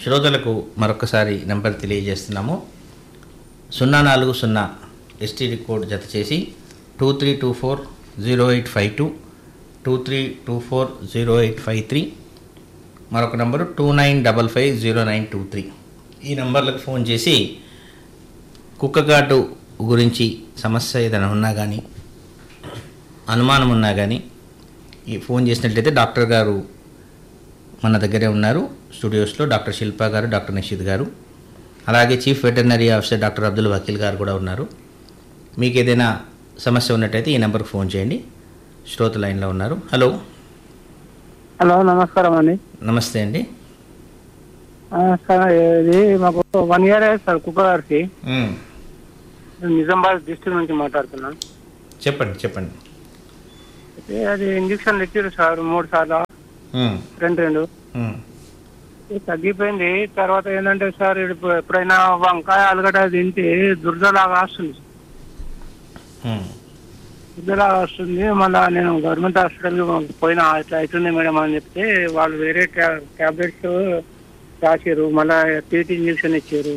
శ్రోతలకు మరొకసారి నెంబర్ తెలియజేస్తున్నాము సున్నా నాలుగు సున్నా ఎస్టీడీ కోడ్ జత చేసి two three two four zero eight five two two three two four zero eight five three మరొక number two nine double five zero nine two three ఈ నంబర్లకు ఫోన్ చేసి కుక్కగాటు గురించి సమస్య ఏదైనా ఉన్నా కానీ అనుమానం ఉన్నా కానీ ఈ ఫోన్ చేసినట్లయితే డాక్టర్ గారు మన దగ్గరే ఉన్నారు స్టూడియోస్లో డాక్టర్ శిల్పా గారు డాక్టర్ నిషిద్ గారు అలాగే chief veterinary officer doctor Abdul Vakil garu కూడా ఉన్నారు మీకు ఏదైనా సమస్య ఉన్నట్టయితే ఈ నెంబర్కి ఫోన్ చేయండి శ్రోత లైన్లో ఉన్నారు హలో హలో నమస్కారం అండి నమస్తే అండి ఆ, సార్ ఇది మాకు వన్ ఇయర్ అయ్యింది సార్ కుక్క గారికి మ్, నిజామాబాద్ డిస్ట్రిక్ట్ నుంచి మాట్లాడుతున్నాను చెప్పండి చెప్పండి అయితే అది ఇంజక్షన్లు ఇచ్చారు సార్ మూడు సార్లు మ్, రెండు రెండు మ్, ఇది తగ్గిపోయింది తర్వాత ఏంటంటే సార్ ఇప్పుడు ఎప్పుడైనా వంకాయ ఆలుగడ్డ తింటే దురదలాగా వస్తుంది మ్, దురదలాగా వస్తుంది మళ్ళీ నేను గవర్నమెంట్ హాస్పిటల్కి పోయినా ఇట్లా అవుతుంది మేడం అని చెప్తే వాళ్ళు వేరే ట్యాబ్లెట్స్ రాసారు మళ్ళీ టీటీ ఇంజక్షన్ ఇచ్చారు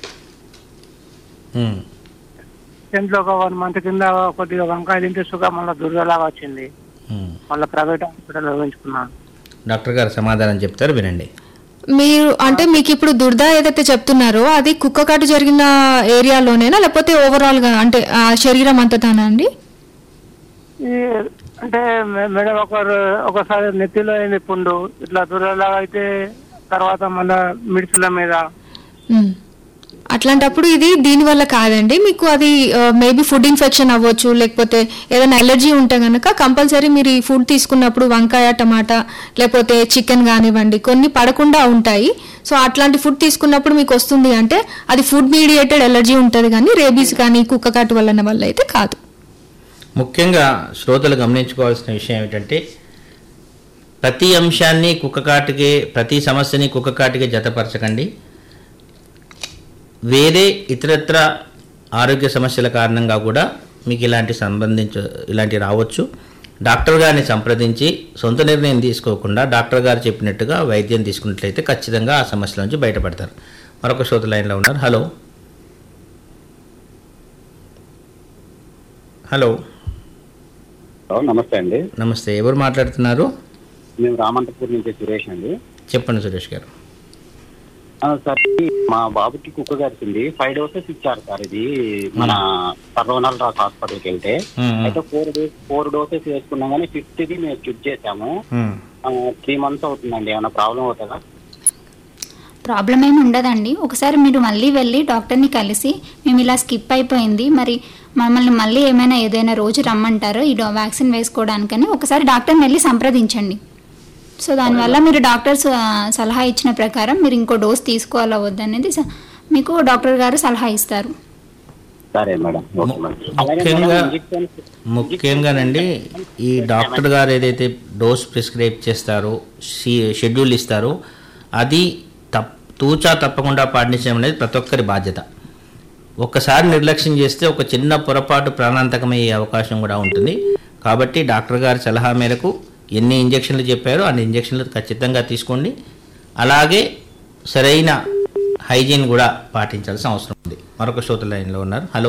మ్, టెన్త్ ఒక వన్ మంత్ కింద కొద్దిగా వంకాయ తింటే సుగా మళ్ళీ దురదలాగా వచ్చింది మ్. మళ్ళీ ప్రైవేట్ హాస్పిటల్ వేయించుకున్నాను డాక్టర్ గారు సమాధానం చెప్తారు వినండి మీరు అంటే మీకు ఇప్పుడు దుర్ద ఏదైతే చెప్తున్నారో అది కుక్క కాటు జరిగిన ఏరియాలోనేనా లేకపోతే ఓవరాల్ గా అంటే ఆ శరీరం అంతటానా అండి ఈ అంటే మే- మేడం ఒకరు ఒకసారి నెత్తిలో అయింది పుండు ఇట్లా దురదలాగా అయితే తర్వాత మళ్ళా మిడిసిల మీద మ్మ్. అట్లాంటప్పుడు ఇది దీని వల్ల కాదండి మీకు అది మేబీ ఫుడ్ ఇన్ఫెక్షన్ అవ్వచ్చు లేకపోతే ఏదైనా ఎలర్జీ ఉంటే కనుక కంపల్సరీ మీరు ఈ ఫుడ్ తీసుకున్నప్పుడు వంకాయ టమాటా లేకపోతే చికెన్ కానివ్వండి కొన్ని పడకుండా ఉంటాయి సో అట్లాంటి ఫుడ్ తీసుకున్నప్పుడు మీకు వస్తుంది అంటే అది ఫుడ్ మీడియేటెడ్ ఎలర్జీ ఉంటుంది కానీ రేబీస్ కానీ కుక్క కాటు వలన వల్ల అయితే కాదు ముఖ్యంగా శ్రోతలు గమనించుకోవాల్సిన విషయం ఏమిటంటే ప్రతి అంశాన్ని కుక్కకాటికే ప్రతి సమస్యని కుక్కకాటికే జతపరచకండి వేరే ఇతరత్ర ఆరోగ్య సమస్యల కారణంగా కూడా మీకు ఇలాంటి సంబంధించ ఇలాంటి రావచ్చు డాక్టర్ గారిని సంప్రదించి సొంత నిర్ణయం తీసుకోకుండా డాక్టర్ గారు చెప్పినట్టుగా వైద్యం తీసుకున్నట్లయితే ఖచ్చితంగా ఆ సమస్యల నుంచి బయటపడతారు మరొక శ్రోత లైన్లో ఉన్నారు హలో హలో హలో నమస్తే అండి నమస్తే ఎవరు మాట్లాడుతున్నారు మేము రామంతపూర్ నుంచి సురేష్ అండి చెప్పండి సురేష్ గారు ఆ, సార్ మా బాబుకి కుక్క గరిచింది ఫైవ్ డోసెస్ ఇచ్చారు సార్ ఇది మన సర్వనాల్ రాస్ హాస్పిటల్కి వెళ్తే మ్మ్. అయితే ఫోర్ డేస్ ఫోర్ డోసెస్ వేసుకున్నాం కానీ ఫిఫ్త్ ది మేము చెక్ చేసాము మ్మ్. త్రీ మంత్స్ అవుతుందండి ఏమైనా ప్రాబ్లం అవుతుందా ప్రాబ్లం ఏమి ఉండదండి ఒకసారి మీరు మళ్ళీ వెళ్ళి డాక్టర్ని కలిసి మేము ఇలా స్కిప్ అయిపోయింది మరి మమ్మల్ని మళ్ళీ ఏమైనా ఏదైనా రోజు రమ్మంటారో ఈ డో- వ్యాక్సిన్ వేసుకోవడానికని ఒకసారి డాక్టర్ని వెళ్ళి సంప్రదించండి సో దానివల్ల మీరు డాక్టర్ స- సలహా ఇచ్చిన ప్రకారం మీరు ఇంకో డోస్ తీసుకోవాలా వద్దనేది స- మీకు డాక్టర్ గారు సలహా ఇస్తారు సరే మేడం ఓకే మేడం అలాగే ముఖ్యంగా మేడం, ఇంజెక్షన్ ముఖ్యంగానండి ఈ డాక్టర్ గారు ఏదైతే డోస్ ప్రిస్క్రైబ్ చేస్తారో షీ- షెడ్యూల్ ఇస్తారో అది తప్ తూచా తప్పకుండా పాటించడం అనేది ప్రతి ఒక్కరి బాధ్యత ఒక్కసారి నిర్లక్ష్యం చేస్తే ఒక చిన్న పొరపాటు ప్రాణాంతకమయ్యే అవకాశం కూడా ఉంటుంది కాబట్టి డాక్టర్ గారి సలహా మేరకు ఎన్ని ఇంజక్షన్లు చెప్పారో అన్ని ఇంజక్షన్లు ఖచ్చితంగా తీసుకోండి అలాగే సరైన హైజీన్ కూడా పాటించాల్సిన అవసరం ఉంది మరొక శ్రోత లైన్లో ఉన్నారు హలో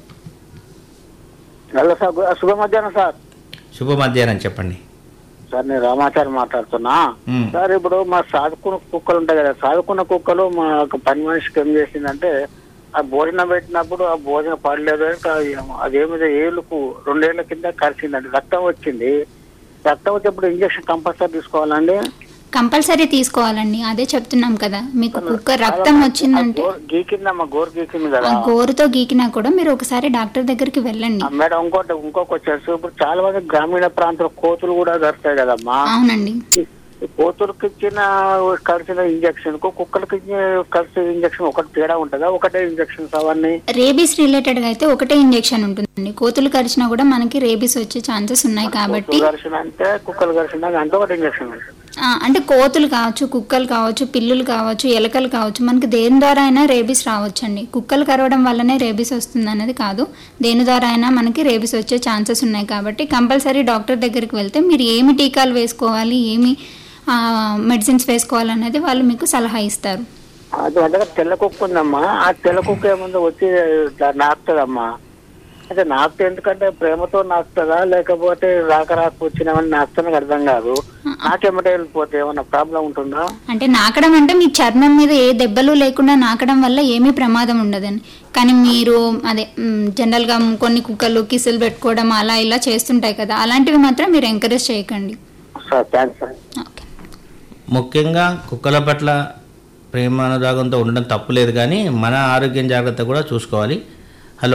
హలో సార్ శుభ మధ్యాహ్నం సార్ శుభ మధ్యాహ్నం చెప్పండి సార్ నేను రామాచారి మాట్లాడుతున్నా మ్మ్. సార్ ఇప్పుడు మా సాదుకున్న కుక్కలు ఉంటాయి కదా సాదుకున్న కుక్కలు మా ఒక పని మనిషికి ఏం చేసిందంటే ఆ భోజనం పెట్టినప్పుడు ఆ భోజనం పడలేదు అంటే అది- అదేమిదో ఏళ్ళకు రెండేళ్ల కింద కరిచిందండి రక్తం వచ్చింది రక్తం వచ్చేప్పుడు ఇంజక్షన్ కంపల్సరీ తీసుకోవాలండి కంపల్సరీ తీసుకోవాలండి అదే చెప్తున్నాం కదా మీకు కుక్క రక్తం వచ్చిందంటే గోరు గీకిందమ్మా గోరు గీకింది ఆ కదా గోరుతో గీకినా కూడా మీరు ఒకసారి డాక్టర్ దగ్గరికి వెళ్ళండి ఆ మేడం ఇంకోటి ఇంకొక వచ్చేసి ఇప్పుడు చాలా మంది గ్రామీణ ప్రాంతాల కోతులు కూడా కరుస్తాయి కదమ్మా అవునండి ఈ కోతులకు ఇచ్చిన కరిచిన ఇంజక్షన్ కు కుక్కలకి ఇచ్చిన కరిచిన ఇంజక్షన్ ఒకటి తేడా ఉంటుందా ఒకటే ఇంజక్షన్స్ అవన్నీ రేబీస్ రిలేటెడ్ గా అయితే ఒకటే ఇంజెక్షన్ ఉంటుందండి కోతులు కరిచినా కూడా మనకి రేబీస్ వచ్చే ఛాన్సెస్ ఉన్నాయి కాబట్టి కోతులు కరిచిన అంటే కుక్కలు కరిచిన అంటే ఒకటి ఇంజక్షన్ ఆ, అంటే కోతులు కావచ్చు కుక్కలు కావచ్చు పిల్లులు కావచ్చు ఎలకలు కావచ్చు మనకి దేని ద్వారా అయినా రేబీస్ రావచ్చండి కుక్కలు కరవడం వల్లనే రేబీస్ వస్తుంది అనేది కాదు దేని ద్వారా అయినా మనకి రేబీస్ వచ్చే ఛాన్సెస్ ఉన్నాయి కాబట్టి కంపల్సరీ డాక్టర్ దగ్గరికి వెళ్తే మీరు ఏమి టీకాలు వేసుకోవాలి ఏమి మెడిసిన్స్ వేసుకోవాలనేది వాళ్ళు మీకు సలహా ఇస్తారు అది మన దగ్గర తెల్ల కుక్క ఉందమ్మా ఆ తెల్ల కుక్క ఏముందో వచ్చి దా- నాకుతుందమ్మా అయితే నాకుతే ఎందుకంటే ప్రేమతో నాకుతుందా లేకపోతే రాక రాక వచ్చినామని నాకుతానికి అర్థం కాదు నాకేమంటే వెళ్ళిపోతే ఏమన్నా ప్రాబ్లం ఉంటుందా అంటే నాకడం అంటే మీ చర్మం మీద ఏ దెబ్బలు లేకుండా నాకడం వల్ల ఏమీ ప్రమాదం ఉండదండి కానీ మీరు అదే మ్, జనరల్గా కొన్ని కుక్కలు కిసులు పెట్టుకోవడం అలా ఇలా చేస్తుంటాయి కదా అలాంటివి మాత్రం మీరు ఎంకరేజ్ చేయకండి సార్ థ్యాంక్స్ సార్ ఓకే ముఖ్యంగా కుక్కల పట్ల ప్రేమ అనురాగంతో ఉండడం తప్పు లేదు కానీ మన ఆరోగ్యం జాగ్రత్త కూడా చూసుకోవాలి హలో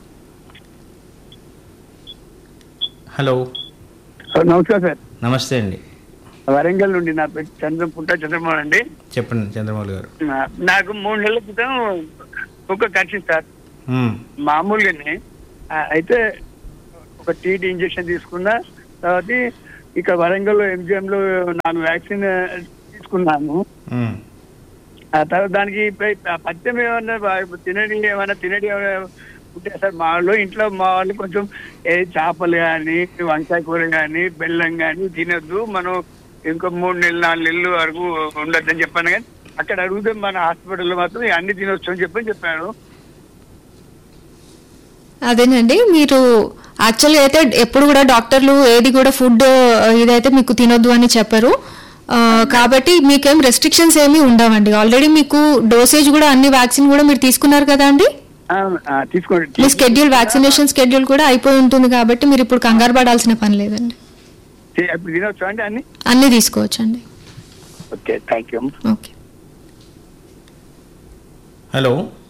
హలో నమస్కారం సార్ నమస్తే అండి వరంగల్ నుండి నా పేరు చంద్ర పుట్ట చంద్రమోహన్ అండి చెప్పండి చంద్రమౌళి గారు నా- నాకు మూడు నెలల క్రితం కుక్క కరిచింది సార్ మ్మ్. మామూలుగానే ఆ, అయితే ఒక టీటీ ఇంజెక్షన్ తీసుకున్నా తర్వాత ఇక వరంగల్ ఎంజిఎం లో నాలుగు వ్యాక్సిన్ తీసుకున్నాను మ్మ్. ఆ తర్వాత దానికి పై- ఆ పథ్యం ఏమన్నా వా- తినడి ఏమన్నా తినడి ఏమన్నా ఉంటే సార్ మా వాళ్ళు ఇంట్లో మా వాళ్ళు కొంచెం ఏ చేపలు కానీ వంకాయ కూర కానీ బెల్లం కానీ తినొద్దు మనం ఇంకో మూడు నెలలు నాలుగు నెలలు వరకు ఉండొద్దని చెప్పాను కానీ అక్కడ అడిగితే మన హాస్పిటల్లో మాత్రం అన్ని తినొచ్చు అని చెప్పని చెప్పాను అదేనండి మీరు యాక్చువల్గా అయితే ఎప్పుడు కూడా డాక్టర్లు ఏది కూడా ఫుడ్ ఇదైతే మీకు తినొద్దు అని చెప్పరు ఆ, కాబట్టి మీకేం రెస్ట్రిక్షన్స్ ఏమీ ఉండవండి ఆల్రెడీ మీకు డోసేజ్ కూడా అన్ని వ్యాక్సిన్ కూడా మీరు తీసుకున్నారు కదా అండి ఆ, ఆ, తీసుకోండి మీ స్కెడ్యూల్ వ్యాక్సినేషన్ స్కెడ్యూల్ కూడా అయిపోయి ఉంటుంది కాబట్టి మీరు ఇప్పుడు కంగారు పడాల్సిన పని లేదండి చే- ఇప్పుడు తినొచ్చు అండి అన్ని అన్నీ తీసుకోవచ్చండి okay thank you okay hello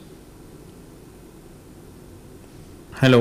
hello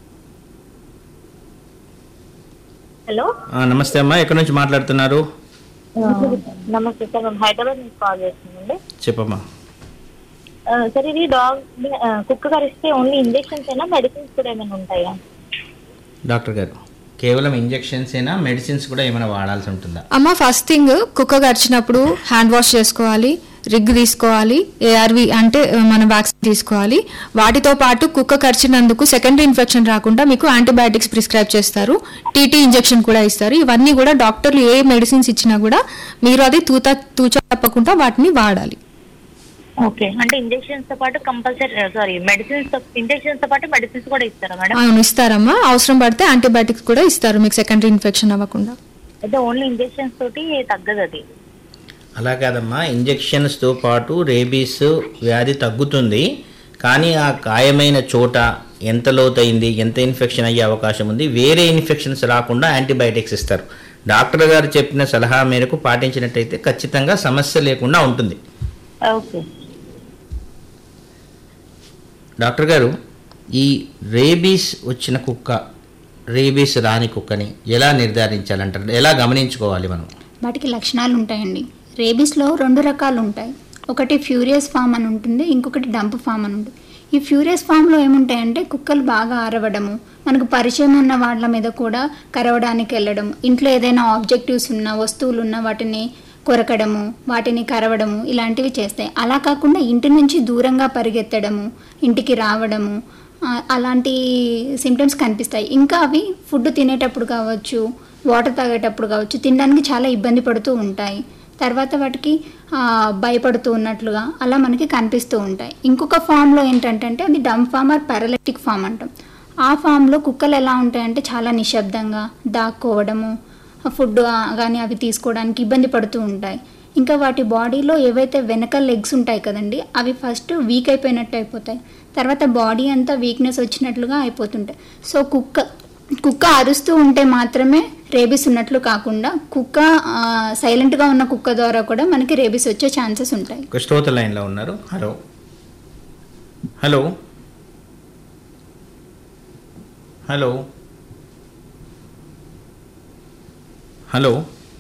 hello ఆ, నమస్తే అమ్మా ఎక్కడి నుంచి మాట్లాడుతున్నారు నమస్తే సార్ మేము హైదరాబాద్ నుంచి కాల్ చేస్తున్నామండి చెప్పమ్మా ఆ, సార్ ఇది డాగ్ ఆ, కుక్క కరిస్తే ఓన్లీ ఇంజెక్షన్స్ అయినా మెడిసిన్స్ కూడా ఏమైనా ఉంటాయా డాక్టర్ గారు కేవలం ఇంజెక్షన్స్ అయినా మెడిసిన్స్ కూడా ఏమైనా వాడాల్సి ఉంటుందా అమ్మ ఫస్ట్ థింగ్ కుక్క కరిచినప్పుడు హ్యాండ్ వాష్ చేసుకోవాలి రిగ్ తీసుకోవాలి ఏఆర్వి అంటే ఆ, మన వ్యాక్సిన్ తీసుకోవాలి వాటితో పాటు కుక్క కరిచినందుకు సెకండరీ ఇన్ఫెక్షన్ రాకుండా మీకు యాంటీబయాటిక్స్ ప్రిస్క్రైబ్ చేస్తారు టీటీ ఇంజెక్షన్ కూడా ఇస్తారు ఇవన్నీ కూడా డాక్టర్లు ఏ మెడిసిన్స్ ఇచ్చినా కూడా మీరు అది తూత తూచా తప్పకుండా వాటిని వాడాలి ఓకే అంటే ఇంజెక్షన్స్ తో పాటు కంపల్సరీ సారీ మెడిసిన్స్ తో ఇంజెక్షన్స్ తో పాటు మెడిసిన్స్ కూడా ఇస్తారా మేడం అవును ఇస్తారమ్మా అవసరం పడితే యాంటీబయాటిక్స్ కూడా ఇస్తారు మీకు సెకండరీ ఇన్ఫెక్షన్ అవ్వకుండా అయితే ఓన్లీ ఇంజెక్షన్స్ తోటి తగ్గదు అది అలా కాదమ్మా ఇంజెక్షన్స్తో పాటు రేబీస్ వ్యాధి తగ్గుతుంది కానీ ఆ గాయమైన చోట ఎంత లోతైంది ఎంత ఇన్ఫెక్షన్ అయ్యే అవకాశం ఉంది వేరే ఇన్ఫెక్షన్స్ రాకుండా యాంటీబయాటిక్స్ ఇస్తారు డాక్టర్ గారు చెప్పిన సలహా మేరకు పాటించినట్టయితే ఖచ్చితంగా సమస్య లేకుండా ఉంటుంది ఓకే డాక్టర్ గారు ఈ రేబీస్ వచ్చిన కుక్క రేబీస్ రాని కుక్కని ఎలా నిర్ధారించాలంటారు ఎలా గమనించుకోవాలి మనం వాటికి లక్షణాలు ఉంటాయండి రేబీస్లో రెండు రకాలు ఉంటాయి ఒకటి ఫ్యూరియస్ ఫామ్ అని ఉంటుంది ఇంకొకటి డంప్ ఫామ్ అని ఉంటుంది ఈ ఫ్యూరియస్ ఫామ్లో ఏముంటాయంటే కుక్కలు బాగా ఆరవడము మనకు పరిచయం ఉన్న వాళ్ళ మీద కూడా కరవడానికి వెళ్ళడం ఇంట్లో ఏదైనా ఆబ్జెక్టివ్స్ ఉన్న వస్తువులు ఉన్న వాటిని కొరకడము వాటిని కరవడము ఇలాంటివి చేస్తాయి అలా కాకుండా ఇంటి నుంచి దూరంగా పరిగెత్తడము ఇంటికి రావడము ఆ, అలాంటి సిమ్టమ్స్ కనిపిస్తాయి ఇంకా అవి ఫుడ్ తినేటప్పుడు కావచ్చు వాటర్ తాగేటప్పుడు కావచ్చు తినడానికి చాలా ఇబ్బంది పడుతూ ఉంటాయి తర్వాత వాటికి ఆ, భయపడుతూ ఉన్నట్లుగా అలా మనకి కనిపిస్తూ ఉంటాయి ఇంకొక ఫామ్లో ఏంటంటే అది dumb form or paralytic form అంటాం ఆ ఫామ్లో కుక్కలు ఎలా ఉంటాయంటే చాలా నిశ్శబ్దంగా దాక్కోవడము ఫుడ్ కానీ అవి తీసుకోవడానికి ఇబ్బంది పడుతూ ఉంటాయి ఇంకా వాటి బాడీలో ఏవైతే వెనక లెగ్స్ ఉంటాయి కదండి అవి ఫస్ట్ వీక్ అయిపోయినట్టు అయిపోతాయి తర్వాత బాడీ అంతా వీక్నెస్ వచ్చినట్లుగా అయిపోతుంటాయి సో కుక్క కుక్క అరుస్తూ ఉంటే మాత్రమే రేబీస్ ఉన్నట్లు కాకుండా కుక్క ఆ, సైలెంట్గా ఉన్న కుక్క ద్వారా కూడా మనకి రేబీస్ వచ్చే ఛాన్సెస్ ఉంటాయి ఒక శ్రోత లైన్లో ఉన్నారు hello hello hello hello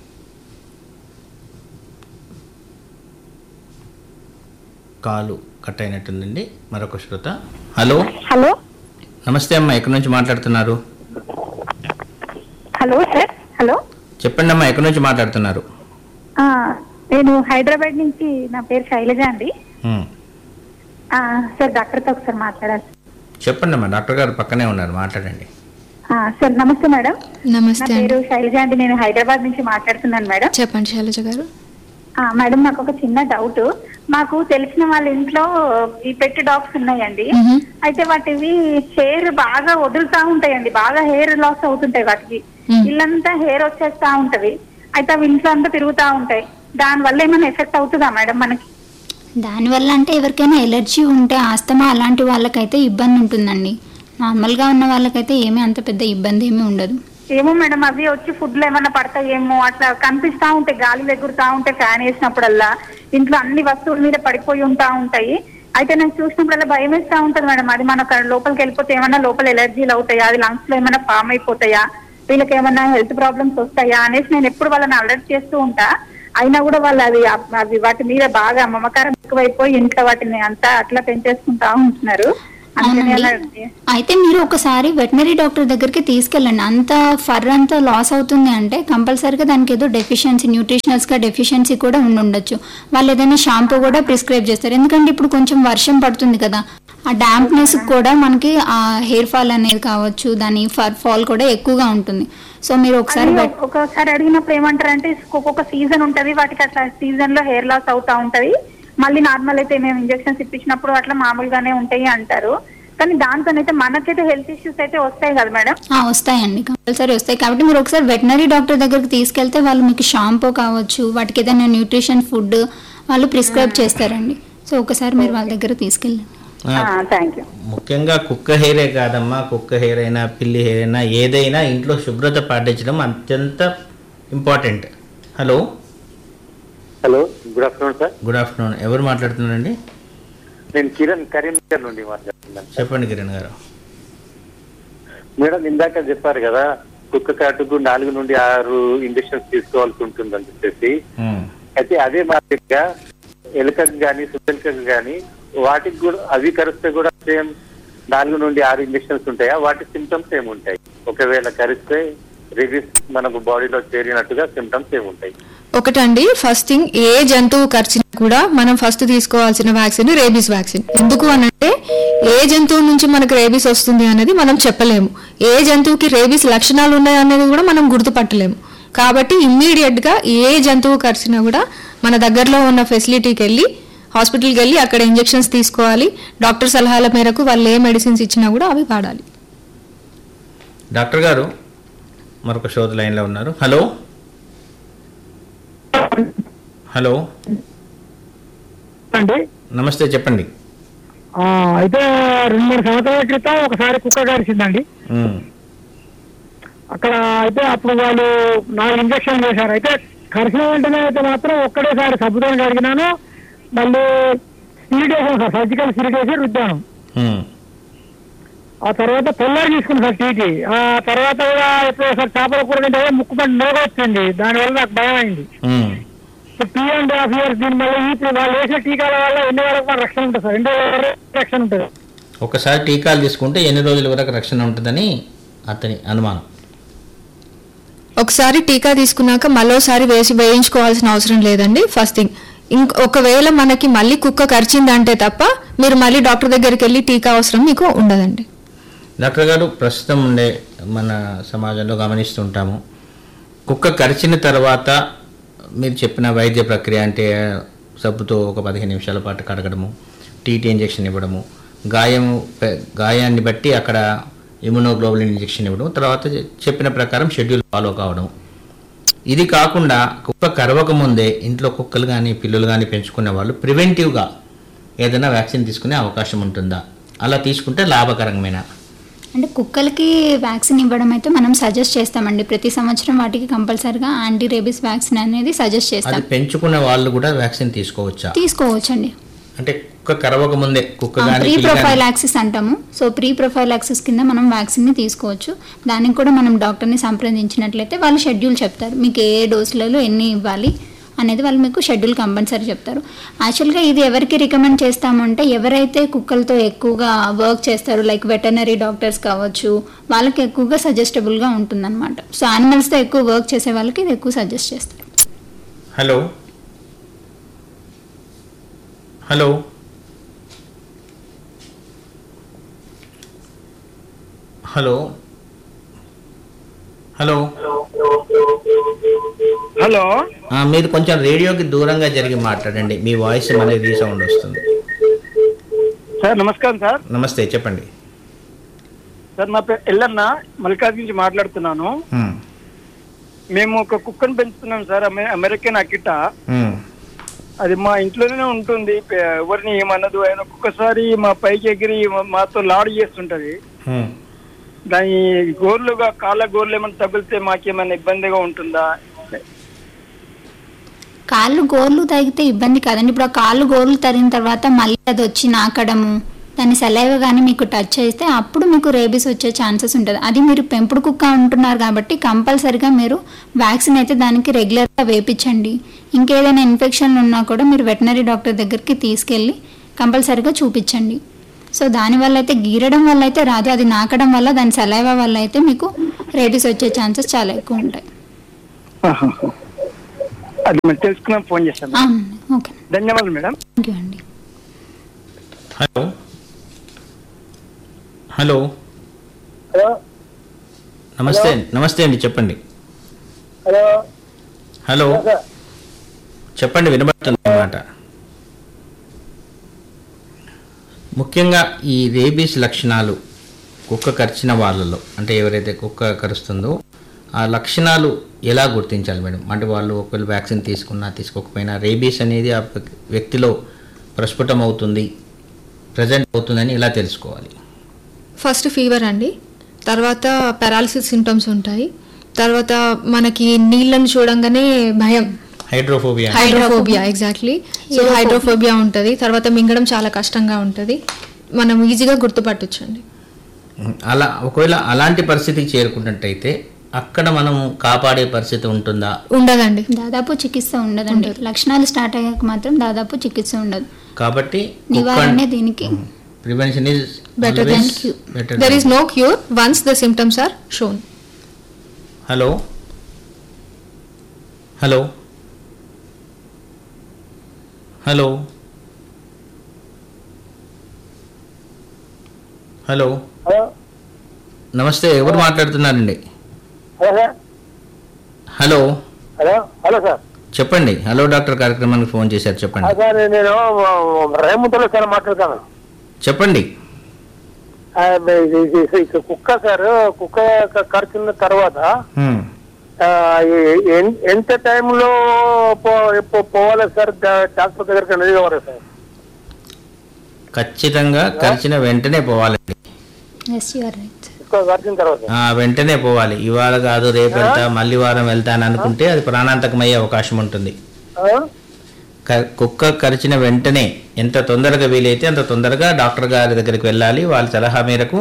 call cut అయినట్టుందండి మరొక శ్రోత హలో హలో నమస్తే అమ్మా ఎక్కడి నుంచి మాట్లాడుతున్నారు హలో సార్ హలో చెప్పండి అమ్మా ఎక్కడి నుంచి మాట్లాడుతున్నారు ఆ, నేను హైదరాబాద్ నుంచి నా పేరు శైలజ అండి ఉమ్. ఆ, సార్ డాక్టర్తో ఒకసారి మాట్లాడాలి చెప్పండి అమ్మా డాక్టర్ గారు పక్కనే ఉన్నారు మాట్లాడండి ఆ, సార్ నమస్తే మేడం నా నమస్తే అండి పేరు శైలజ అండి నేను హైదరాబాద్ నుంచి మాట్లాడుతున్నాను మేడం చెప్పండి శైలజ గారు ఆ, మేడం నాకు ఒక చిన్న డౌట్ మాకు తెలిసిన వాళ్ళ ఇంట్లో ఈ పెట్టి డాగ్స్ ఉన్నాయండి మ్మ్. అయితే వాటివి హెయిర్ బాగా వదులుతా ఉంటాయండి బాగా హెయిర్ లాస్ అవుతుంటాయి వాటికి మ్మ్. ఇల్లంతా హెయిర్ వచ్చేస్తా ఉంటది అయితే అవి ఇంట్లో అంతా తిరుగుతా ఉంటాయి దాని వల్ల ఏమైనా ఎఫెక్ట్ అవుతుందా మేడం మనకి దానివల్ల అంటే ఎవరికైనా ఎలర్జీ ఉంటే ఆస్తమా అలాంటి వాళ్ళకైతే ఇబ్బంది ఉంటుందండి నార్మల్గా ఉన్న వాళ్ళకైతే ఏమీ అంత పెద్ద ఇబ్బంది ఏమీ ఉండదు ఏమో మేడం అవి వచ్చి ఫుడ్ లో ఏమైనా పడతాయేమో అట్లా కనిపిస్తా ఉంటాయి గాలి ఎగురుతా ఉంటాయి ఫ్యాన్ వేసినప్పుడల్లా ఇంట్లో అన్ని వస్తువుల మీద పడిపోయి ఉంటా ఉంటాయి అయితే నేను చూసినప్పుడల్లా భయం వేస్తా ఉంటది మేడం అది మన అక్కడ లోపలికి వెళ్ళిపోతే ఏమైనా లోపల ఎలర్జీలు అవుతాయా అది లంగ్స్ లో ఏమైనా ఫామ్ అయిపోతాయా వీళ్ళకి ఏమైనా హెల్త్ ప్రాబ్లమ్స్ వస్తాయా అనేసి నేను ఎప్పుడు వాళ్ళని అలర్ట్ చేస్తూ ఉంటా అయినా కూడా వాళ్ళు అవి అవి వాటి మీద బాగా మమకారం ఎక్కువైపోయి ఇంట్లో వాటిని అంతా అట్లా పెంచేసుకుంటా ఉంటున్నారు అందుకని అలా అవునండి. అయితే మీరు ఒకసారి వెటనరీ డాక్టర్ దగ్గరికి తీసుకెళ్ళండి అంత ఫర్ అంతా లాస్ అవుతుంది అంటే కంపల్సరీగా దానికి ఏదో డెఫిషియన్సీ న్యూట్రిషనల్స్ గా డెఫిషియన్సీ కూడా ఉండి ఉండొచ్చు వాళ్ళు ఏదైనా షాంపూ కూడా ప్రిస్క్రైబ్ చేస్తారు ఎందుకంటే ఇప్పుడు కొంచెం వర్షం పడుతుంది కదా ఆ డాంప్నెస్ కూడా మనకి ఆ హెయిర్ ఫాల్ అనేది కావచ్చు దాని ఫర్ ఫాల్ కూడా ఎక్కువగా ఉంటుంది సో మీరు ఒకసారి అది వెట్- ఒకసారి అడిగినప్పుడు ఏమంటారు అంటే ఒక్కొక్క సీజన్ ఉంటది వాటికి అట్లా సీజన్ లో హెయిర్ లాస్ అవుతా ఉంటది మళ్ళీ నార్మల్ అయితే మేము ఇంజెక్షన్స్ ఇప్పించినప్పుడు అట్లా మామూలుగానే ఉంటాయి అంటారు కానీ దాంతోనైతే మనకైతే హెల్త్ ఇష్యూస్ అయితే వస్తాయి కదా మేడం ఆ, వస్తాయండి కంపల్సరీ వస్తాయి కాబట్టి మీరు ఒకసారి వెటనరీ డాక్టర్ దగ్గరికి తీసుకెళ్తే వాళ్ళు మీకు షాంపూ కావచ్చు వాటికి ఏదైనా న్యూట్రిషన్ ఫుడ్ వాళ్ళు ప్రిస్క్రైబ్ చేస్తారండి సో ఒకసారి మీరు వాళ్ళ దగ్గర తీసుకెళ్ళండి ఆ, థ్యాంక్ యూ ముఖ్యంగా కుక్క హెయిరే కాదమ్మా కుక్క హెయిర్ అయినా పిల్లి హెయిర్ అయినా ఏదైనా ఇంట్లో శుభ్రత పాటించడం అత్యంత important hello hello good afternoon sir good afternoon ఎవరు మాట్లాడుతున్నారండి నేను కిరణ్ కరీంనగర్ నుండి మాట్లాడుతున్నాను చెప్పండి కిరణ్ గారు మేడం ఇందాక చెప్పారు కదా కుక్క కాటుకు నాలుగు నుండి ఆరు ఇంజక్షన్స్ తీసుకోవాల్సి ఉంటుందని చెప్పేసి ఉమ్. అయితే అదే మాదిరిగా ఎలుకకు కానీ సుతెలుకకు కానీ వాటికి కూడా అవి కరిస్తే కూడా సేమ్ నాలుగు నుండి ఆరు ఇంజక్షన్స్ ఉంటాయా వాటి సిమ్టమ్స్ ఏముంటాయి ఒకవేళ కరిస్తే రిలీజ్ మనకు బాడీలో చేరినట్టుగా సిమ్టమ్స్ ఏముంటాయి ఒకటండి ఫస్ట్ థింగ్ ఏ జంతువు కరిచినా కూడా మనం ఫస్ట్ తీసుకోవాల్సిన వ్యాక్సిన్ రేబీస్ వ్యాక్సిన్ ఎందుకు అనంటే ఏ జంతువు నుంచి మనకు రేబీస్ వస్తుంది అనేది మనం చెప్పలేము ఏ జంతువుకి రేబీస్ లక్షణాలు ఉన్నాయి అనేది కూడా మనం గుర్తుపట్టలేము కాబట్టి ఇమ్మీడియట్ గా ఏ జంతువు కరిచినా కూడా మన దగ్గరలో ఉన్న ఫెసిలిటీకి వెళ్ళి హాస్పిటల్కి వెళ్ళి అక్కడ ఇంజెక్షన్స్ తీసుకోవాలి డాక్టర్ సలహాల మేరకు వాళ్ళు ఏ మెడిసిన్స్ ఇచ్చినా కూడా అవి వాడాలి డాక్టర్ గారు మరొక షోద లైన్లో ఉన్నారు హలో హలో అండి నమస్తే చెప్పండి ఆ, అయితే రెండు మూడు సంవత్సరాల క్రితం ఒకసారి కుక్క కరిచిందండి ఉమ్. అక్కడ అయితే అప్పుడు వాళ్ళు నాలుగు ఇంజక్షన్ చేశారు అయితే కరిచిన వెంటనే అయితే మాత్రం ఒక్కడేసారి సబ్బుతో కడిగినాను మళ్ళీ స్పిరిట్ వేసాను సార్ సర్జికల్ స్పిరిట్ వేసి రుద్దాను ఉమ్. ఆ తర్వాత పొల్లారి తీసుకున్నాను సార్ టీటీ ఆ తర్వాత కూడా ఎప్పుడో సార్ చేపల కూర తింటే ముక్కు పంట నోగ వచ్చింది దానివల్ల నాకు భయం అయింది um. Two and half years దీని మళ్ళీ ఇప్పుడు వాళ్ళు వేసిన టీకాల వల్ల ఎన్ని వరకు మనకు రక్షణ ఉంటుంది సార్ ఎన్ని రోజుల వరకు రక్షణ ఉంటుంది ఒకసారి టీకాలు తీసుకుంటే ఎన్ని రోజుల వరకు రక్షణ ఉంటుందని అతని అనుమానం ఒకసారి టీకా తీసుకున్నాక మరోసారి వేసి వేయించుకోవాల్సిన అవసరం లేదండి ఫస్ట్ థింగ్ ఇంక ఒకవేళ మనకి మళ్ళీ కుక్క కరిచిందంటే తప్ప మీరు మళ్ళీ డాక్టర్ దగ్గరికి వెళ్ళి టీకా అవసరం మీకు ఉండదండి డాక్టర్ గారు ప్రస్తుతం ఉండే మన సమాజంలో గమనిస్తుంటాము కుక్క కరిచిన తర్వాత మీరు చెప్పిన వైద్య ప్రక్రియ అంటే సబ్బుతో ఒక పదిహేను నిమిషాల పాటు కడగడము టీటీ ఇంజెక్షన్ ఇవ్వడము గాయము పె- గాయాన్ని బట్టి అక్కడ ఇమ్యునోగ్లోబులిన్ ఇంజెక్షన్ ఇవ్వడం తర్వాత చె- చెప్పిన ప్రకారం షెడ్యూల్ ఫాలో కావడం ఇది కాకుండా కుక్క కరవక ముందే ఇంట్లో కుక్కలు కానీ పిల్లులు కానీ పెంచుకునే వాళ్ళు ప్రివెంటివ్గా ఏదైనా వ్యాక్సిన్ తీసుకునే అవకాశం ఉంటుందా అలా తీసుకుంటే లాభకరమైన అంటే కుక్కలకి వ్యాక్సిన్ ఇవ్వడం అయితే మనం సజెస్ట్ చేస్తామండి ప్రతి సంవత్సరం వాటికి కంపల్సరిగా యాంటీ రేబీస్ వ్యాక్సిన్ అనేది సజెస్ట్ అది చేస్తాం పెంచుకునే వాళ్ళు కూడా వ్యాక్సిన్ తీసుకోవచ్చా తీసుకోవచ్చండి అంటే కుక్క కరవక ముందే కుక్క కానీ ప్రీ పిల్లి కానీ ప్రొఫైలాక్సిస్ అంటాము సో ప్రీ ప్రొఫైలాక్సిస్ కింద మనం వ్యాక్సిన్ని తీసుకోవచ్చు దానికి కూడా మనం డాక్టర్ని సంప్రదించినట్లయితే వాళ్ళు షెడ్యూల్ చెప్తారు మీకు ఏ డోసులలో ఎన్ని ఇవ్వాలి అనేది వాళ్ళు మీకు షెడ్యూల్ కంపల్సరీ చెప్తారు యాక్చువల్గా ఇది ఎవరికి రికమెండ్ చేస్తామంటే ఎవరైతే కుక్కలతో ఎక్కువగా వర్క్ చేస్తారు లైక్ వెటర్నరీ డాక్టర్స్ కావచ్చు వాళ్ళకి ఎక్కువగా సజెస్టబుల్గా ఉంటుందన్నమాట సో యానిమల్స్తో ఎక్కువ వర్క్ చేసే వాళ్ళకి ఇది ఎక్కువ సజెస్ట్ చేస్తారు hello hello hello hello hello ఆ, మీరు కొంచెం రేడియోకి దూరంగా జరిగి మాట్లాడండి మీ వాయిస్ మళ్ళీ రీసౌండ్ వస్తుంది సార్ నమస్కారం సార్ నమస్తే చెప్పండి సార్ నా పేరు ఎల్లన్న మల్కాజ్ నుంచి మాట్లాడుతున్నాను ఉమ్, మేము ఒక కుక్కను పెంచుతున్నాం సార్ అమె- అమెరికన్ అకిట ఉమ్, అది మా ఇంట్లోనే ఉంటుంది పె- ఎవరిని ఏమన్నదు ఆయన ఒక్కొక్కసారి మా పైకి ఎగిరి మా- మాతో లాడు చేస్తుంటది ఉమ్. దాని గోర్లుగా కాళ్ళ గోర్లు ఏమైనా తగిలితే మాకేమైనా ఇబ్బందిగా ఉంటుందా కాళ్ళు గోర్లు తగితే ఇబ్బంది కాదండి ఇప్పుడు ఆ కాళ్ళు గోర్లు తరిగిన తర్వాత మళ్ళీ అది వచ్చి నాకడము దాని సెలైవ కానీ మీకు టచ్ చేస్తే అప్పుడు మీకు రేబీస్ వచ్చే ఛాన్సెస్ ఉంటుంది అది మీరు పెంపుడు కుక్క ఉంటున్నారు కాబట్టి కంపల్సరిగా మీరు వ్యాక్సిన్ అయితే దానికి రెగ్యులర్గా వేపించండి ఇంకేదైనా ఇన్ఫెక్షన్లు ఉన్నా కూడా మీరు వెటనరీ డాక్టర్ దగ్గరికి తీసుకెళ్ళి కంపల్సరిగా చూపించండి సో దానివల్ల అయితే గీరడం వల్ల అయితే రాదు అది నాకడం వల్ల దాని సెలైవ వల్ల అయితే మీకు రేబీస్ వచ్చే ఛాన్సెస్ చాలా ఎక్కువ ఉంటాయి అది మేము తెలుసుకున్నాం ఫోన్ చేస్తాను అవునండి ఓకే ధన్యవాదాలు మేడం థ్యాంక్ యూ అండి హలో హలో హలో నమస్తే నమస్తే అండి చెప్పండి హలో హలో చెప్పండి వినబడుతుంది అన్నమాట ముఖ్యంగా ఈ రేబీస్ లక్షణాలు కుక్క కరిచిన వాళ్ళలో అంటే ఎవరైతే కుక్క కరుస్తుందో ఆ లక్షణాలు ఎలా గుర్తించాలి మేడం అంటే వాళ్ళు ఒకవేళ వ్యాక్సిన్ తీసుకున్నా తీసుకోకపోయినా రేబీస్ అనేది ఆ వ్యక్తిలో ప్రస్ఫుటం అవుతుంది ప్రజెంట్ అవుతుందని ఎలా తెలుసుకోవాలి ఫస్ట్ ఫీవర్ అండి తర్వాత పారాలసిస్ సిమ్టమ్స్ ఉంటాయి తర్వాత మనకి నీళ్ళను చూడంగానే భయం hydrophobia hydrophobia exactly so hydrophobia ఉంటుంది తర్వాత మింగడం చాలా కష్టంగా ఉంటుంది మనం ఈజీగా గుర్తుపట్టొచ్చండి అలా ఒకవేళ అలాంటి పరిస్థితికి చేరుకున్నట్టయితే అక్కడ మనం కాపాడే పరిస్థితి ఉంటుందా ఉండదండి దాదాపు చికిత్స ఉండదండి లక్షణాలు స్టార్ట్ అయ్యాక మాత్రం దాదాపు చికిత్స ఉండదు కాబట్టి నివారణే దీనికి prevention is Better than better there is no cure once the symptoms are shown hello hello hello hello hello నమస్తే ఎవరు మాట్లాడుతున్నారండి hello sir hello hello hello sir చెప్పండి హలో డాక్టర్ కార్యక్రమానికి ఫోన్ చేశారు ఆ, చెప్పండి సార్ నేను రేముంతలో సార్ మాట్లాడతాను చెప్పండి ఆ, ఇది- ఇది- ఇది కుక్క సార్ కుక్క క- కరిచిన తర్వాత హ్మ్. ఆ, ఎ- ఎన్- ఎంత టైంలో పో- పో- పోవాలి సార్ డా- డాక్టర్ దగ్గరికి అనేది కావాలి సార్ ఖచ్చితంగా కరిచిన వెంటనే పోవాలండి ఎస్ యూఆర్ రైట్ కుక్క కరిచిన తర్వాత ఆ, వెంటనే పోవాలి ఇవాళ కాదు రేపు వెళ్తా మళ్ళీ వారం వెళ్తా అని అనుకుంటే అది ప్రాణాంతకమయ్యే అవకాశం ఉంటుంది ఆ? క- కుక్క కరిచిన వెంటనే ఎంత తొందరగా వీలైతే అంత తొందరగా డాక్టర్ గారి దగ్గరికి వెళ్ళాలి వాళ్ళ సలహా మేరకు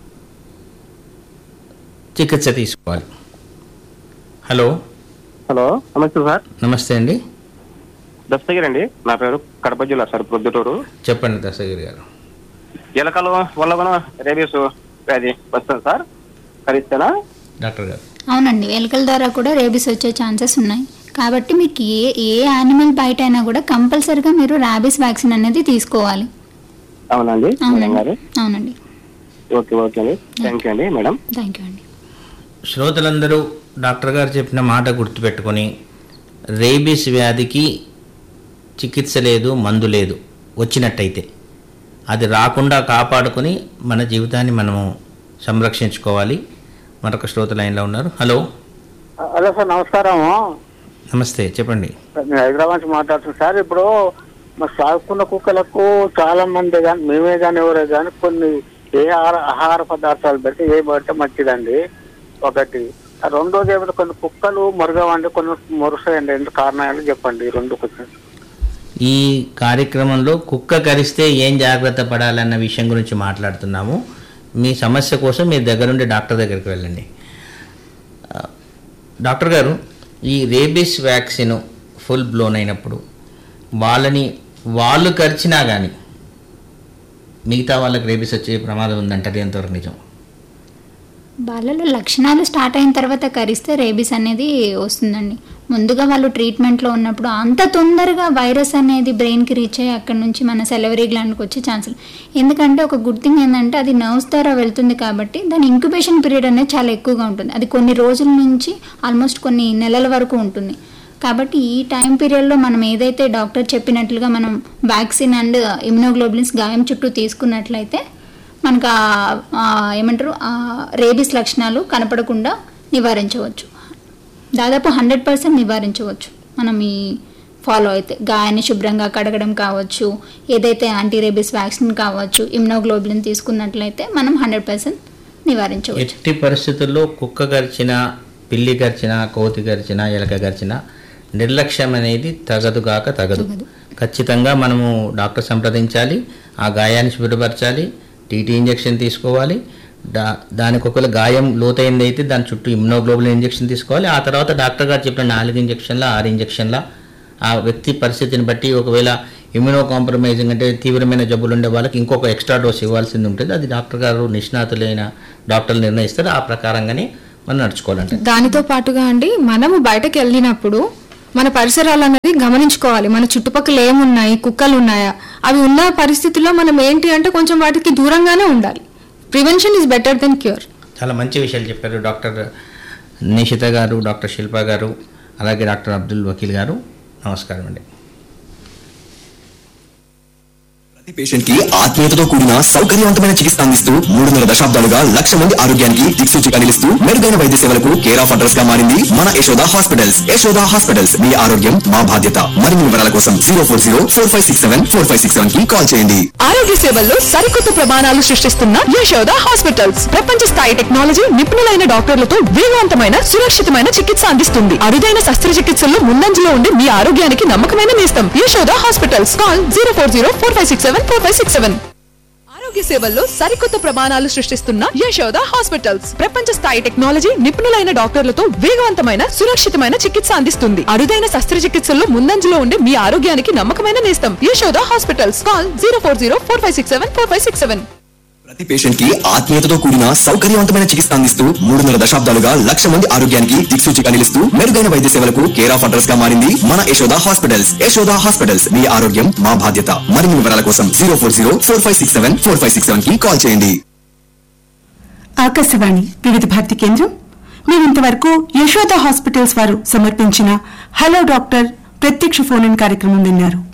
చికిత్స తీసుకోవాలి హలో హలో నమస్తే సార్ నమస్తే అండి దస్తగిరి అండి నా పేరు కడప జిల్లా సార్ ప్రొద్దుటూరు చెప్పండి దశగిరి గారు ఎలకలు వల్ల కూడా రేబీస్ వ్యాధి వస్తుంది సార్ కరిస్తేనా డాక్టర్ గారు అవునండి ఎలుకల ద్వారా కూడా రేబీస్ వచ్చే ఛాన్సెస్ ఉన్నాయి కాబట్టి మీకు ఏ ఏ యానిమల్ బయట అయినా కూడా కంపల్సరిగా మీరు ర్యాబీస్ వ్యాక్సిన్ అనేది తీసుకోవాలి అవునండి మేడం అవునండి గారు అవునండి ఓకే ఓకే అండి థ్యాంక్ యూ అండి మేడం థ్యాంక్ యూ అండి శ్రోతలందరూ డాక్టర్ గారు చెప్పిన మాట గుర్తుపెట్టుకొని రేబీస్ వ్యాధికి చికిత్స లేదు మందు లేదు వచ్చినట్టయితే అది రాకుండా కాపాడుకొని మన జీవితాన్ని మనము సంరక్షించుకోవాలి మరొక శ్రోత లైన్లో ఉన్నారు హలో హలో సార్ నమస్కారము నమస్తే చెప్పండి నేను హైదరాబాద్ నుంచి మాట్లాడుతున్నాను సార్ ఇప్పుడు మా సాగుకున్న కుక్కలకు చాలా మంది కానీ మేమే కానీ ఎవరే కానీ కొన్ని ఏ ఆహార ఆహార పదార్థాలు పెడితే ఏ పెడితే మంచిదండి ఒకటి ఆ రెండోది ఏమిటో కొన్ని కుక్కలు మరుగవండి కొన్ని మురుస్తాయండి ఎందుకు కారణాలు చెప్పండి ఈ రెండు కొంచెం ఈ కార్యక్రమంలో కుక్క కరిస్తే ఏం జాగ్రత్త పడాలన్న విషయం గురించి మాట్లాడుతున్నాము మీ సమస్య కోసం మీ దగ్గరుండి డాక్టర్ దగ్గరికి వెళ్ళండి ఆ, డాక్టర్ గారు ఈ రేబీస్ వ్యాక్సిన్ ఫుల్ బ్లోన్ అయినప్పుడు వాళ్ళని వాళ్ళు కరిచినా కానీ మిగతా వాళ్ళకి రేబీస్ వచ్చే ప్రమాదం ఉందంటారు ఎంతవరకు నిజం వాళ్ళలో లక్షణాలు స్టార్ట్ అయిన తర్వాత కరిస్తే రేబీస్ అనేది వస్తుందండి ముందుగా వాళ్ళు ట్రీట్మెంట్లో ఉన్నప్పుడు అంత తొందరగా వైరస్ అనేది బ్రెయిన్కి రీచ్ అయ్యి అక్కడ నుంచి మన సెలవరీ గ్లాండ్కి వచ్చే ఛాన్సులు ఎందుకంటే ఒక గుడ్ థింగ్ ఏంటంటే అది నర్వ్స్ ద్వారా వెళ్తుంది కాబట్టి దాని ఇంక్యుబేషన్ పీరియడ్ అనేది చాలా ఎక్కువగా ఉంటుంది అది కొన్ని రోజుల నుంచి ఆల్మోస్ట్ కొన్ని నెలల వరకు ఉంటుంది కాబట్టి ఈ టైం పీరియడ్లో మనం ఏదైతే డాక్టర్ చెప్పినట్లుగా మనం వ్యాక్సిన్ అండ్ ఇమ్యునోగ్లోబులిన్స్ గాయం చుట్టూ తీసుకున్నట్లయితే మనకు ఆ- ఆ ఏమంటారు ఆ రేబీస్ లక్షణాలు కనపడకుండా నివారించవచ్చు దాదాపు హండ్రెడ్ పర్సెంట్ నివారించవచ్చు మనం ఈ ఫాలో అయితే గాయాన్ని శుభ్రంగా కడగడం కావచ్చు ఏదైతే యాంటీ రేబీస్ వ్యాక్సిన్ కావచ్చు ఇమ్యునోగ్లోబులిన్ తీసుకున్నట్లయితే మనం హండ్రెడ్ పర్సెంట్ నివారించవచ్చు ఎట్టి పరిస్థితుల్లో కుక్క గరిచిన పిల్లి గరిచిన కోతి గరిచిన ఎలక గరిచిన నిర్లక్ష్యం అనేది తగదుగాక తగదు ఖచ్చితంగా మనము డాక్టర్ సంప్రదించాలి ఆ గాయాన్ని శుభ్రపరచాలి టీటీ ఇంజెక్షన్ తీసుకోవాలి దా దానికి ఒకవేళ గాయం లోతైంది అయితే దాని చుట్టూ ఇమ్యునోగ్లోబులిన్ ఇంజెక్షన్ తీసుకోవాలి ఆ తర్వాత డాక్టర్ గారు చెప్పిన నాలుగు ఇంజెక్షన్ల ఆరు ఇంజెక్షన్ల ఆ వ్యక్తి పరిస్థితిని బట్టి ఒకవేళ ఇమ్యూనో కాంప్రమైజింగ్ అంటే తీవ్రమైన జబ్బులు ఉండే వాళ్ళకి ఇంకొక ఎక్స్ట్రా డోస్ ఇవ్వాల్సింది ఉంటుంది అది డాక్టర్ గారు నిష్ణాతులైన డాక్టర్లు నిర్ణయిస్తారు ఆ ప్రకారంగానే మనం నడుచుకోవాలంటే దానితో పాటుగా అండి మనము బయటకు వెళ్ళినప్పుడు మన పరిసరాలు అనేది గమనించుకోవాలి మన చుట్టుపక్కల ఏమున్నాయి కుక్కలు ఉన్నాయా అవి ఉన్న పరిస్థితుల్లో మనం ఏంటి అంటే కొంచెం వాటికి దూరంగానే ఉండాలి prevention is better than cure చాలా మంచి విషయాలు చెప్పారు డాక్టర్ నిషిత గారు డాక్టర్ శిల్ప గారు అలాగే డాక్టర్ అబ్దుల్ వకీల్ గారు నమస్కారం అండి ప్రతి పేషెంట్ కి ఆత్మీయతతో కూడిన సౌకర్యవంతమైన చికిత్స అందిస్తూ మూడున్నర దశాబ్దాలుగా లక్ష మంది ఆరోగ్యానికి దిక్సూచిగా నిలుస్తూ మెరుగైన వైద్య సేవలకు కేర్ ఆఫ్ అడ్రస్ గా మారింది మన యశోద హాస్పిటల్స్ యశోద హాస్పిటల్స్ మీ ఆరోగ్యం మా బాధ్యత మరిన్ని వివరాల కోసం zero four zero four five six seven four five six seven కి కాల్ చేయండి ఆరోగ్య సేవల్లో సరికొత్త ప్రమాణాలు సృష్టిస్తున్న యశోద హాస్పిటల్స్ ప్రపంచ స్థాయి టెక్నాలజీ నిపుణులైన డాక్టర్లతో వేగవంతమైన సురక్షితమైన చికిత్స అందిస్తుంది అరుదైన శస్త్రచికిత్సల్లో ముందంజలో ఉండి మీ ఆరోగ్యానికి నమ్మకమైన నేస్తం Yashoda hospitals call zero four zero four five six seven four five six seven ఆరోగ్య సేవల్లో సరికొత్త ప్రమాణాలు సృష్టిస్తున్న యశోద హాస్పిటల్స్ ప్రపంచ స్థాయి టెక్నాలజీ నిపుణులైన డాక్టర్లతో వేగవంతమైన సురక్షితమైన చికిత్స అందిస్తుంది అరుదైన శస్త్రచికిత్సల్లో ముందంజలో ఉండి మీ ఆరోగ్యానికి నమ్మకమైన నేస్తం Yashoda hospitals call zero four zero four five six seven four five six seven ప్రతి పేషెంట్ కి ఆత్మీయతతో కూడిన సౌకర్యవంతమైన చికిత్స అందిస్తూ మూడున్నర దశాబ్దాలుగా లక్ష మంది ఆరోగ్యానికి దిక్సూచిగా నిలుస్తూ మెరుగైన వైద్య సేవలకు కేర్ ఆఫ్ అడ్రస్ గా మారింది మన యశోద హాస్పిటల్స్ యశోద హాస్పిటల్స్ మీ ఆరోగ్యం మా బాధ్యత మరిన్ని వివరాల కోసం zero four zero four five six seven four five six seven కి కాల్ చేయండి ఆకాశవాణి వివిధ భారతి కేంద్రం మీరు ఇంతవరకు యశోద హాస్పిటల్స్ వారు సమర్పించిన హలో డాక్టర్ ప్రత్యక్ష ఫోన్ ఇన్ కార్యక్రమం విన్నారు